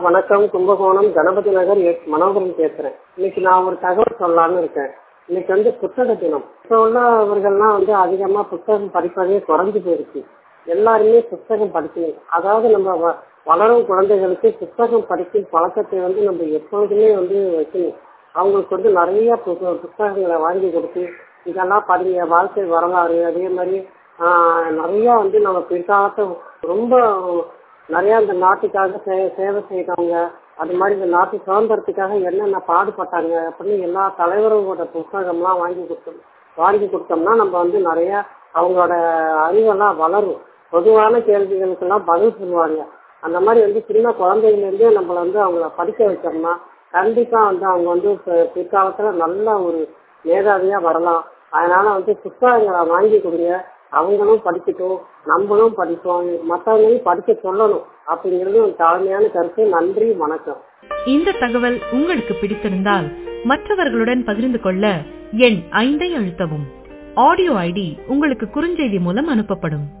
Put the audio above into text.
வணக்கம் கும்பகோணம் கணபதி நகர் எஸ் மனோகரன் பேசுறேன் இன்னைக்கு நான் ஒரு தகவல் சொல்லலாம்னு இருக்கேன் இன்னைக்கு வந்து புத்தக தினம் இப்போ உள்ளவர்கள்லாம் வந்து அதிகமா புத்தகம் படிப்பதே குறைஞ்சு போயிடுச்சு எல்லாருமே புத்தகம் படிக்கணும் அதாவது நம்ம வ- வளரும் குழந்தைகளுக்கு புத்தகம் படிக்கும் பழக்கத்தை வந்து நம்ம எப்பொழுதுமே வந்து வைக்கணும் அவங்களுக்கு வந்து நிறைய புத்த- புத்தகங்களை வாங்கி கொடுத்து இதெல்லாம் படிங்க வாழ்க்கை வரலாறு அதே மாதிரி ஆஹ், நிறைய வந்து நம்ம பிற்காலத்தை ரொம்ப நிறைய இந்த நாட்டுக்காக சே- சேவை செய்தவங்க அது மாதிரி இந்த நாட்டு சுதந்திரத்துக்காக என்னென்ன பாடுபட்டாங்க அப்படின்னு எல்லா தலைவர்களோட புத்தகம்லாம் வாங்கி கொடுத்தோம் வாங்கி கொடுத்தோம்னா நம்ம வந்து நிறைய அவங்களோட அறிவெல்லாம் வளரும் பொதுவான கேள்விகளுக்கெல்லாம் பதில் சொல்லுவாங்க அந்த மாதிரி வந்து சின்ன குழந்தையிலேருந்தே நம்மள வந்து அவங்கள படிக்க வச்சோம்னா கண்டிப்பா வந்து அவங்க வந்து பி- பிற்காலத்துல நல்ல ஒரு மேதாவியா வரலாம் அதனால வந்து புத்தகங்களை வாங்கி கொடுங்க அவங்களும் படிக்கட்டும் நம்மளும் படிப்போம் மற்றவங்களையும் படிக்க சொல்லணும் அப்படிங்கிறது ஒரு தாழ்மையான கருத்து நன்றி வணக்கம் இந்த தகவல் உங்களுக்கு பிடித்திருந்தால் மற்றவர்களுடன் பகிர்ந்து கொள்ள எண் ஐந்தை அழுத்தவும் ஆடியோ ஐடி உங்களுக்கு குறுஞ்செய்தி மூலம் அனுப்பப்படும்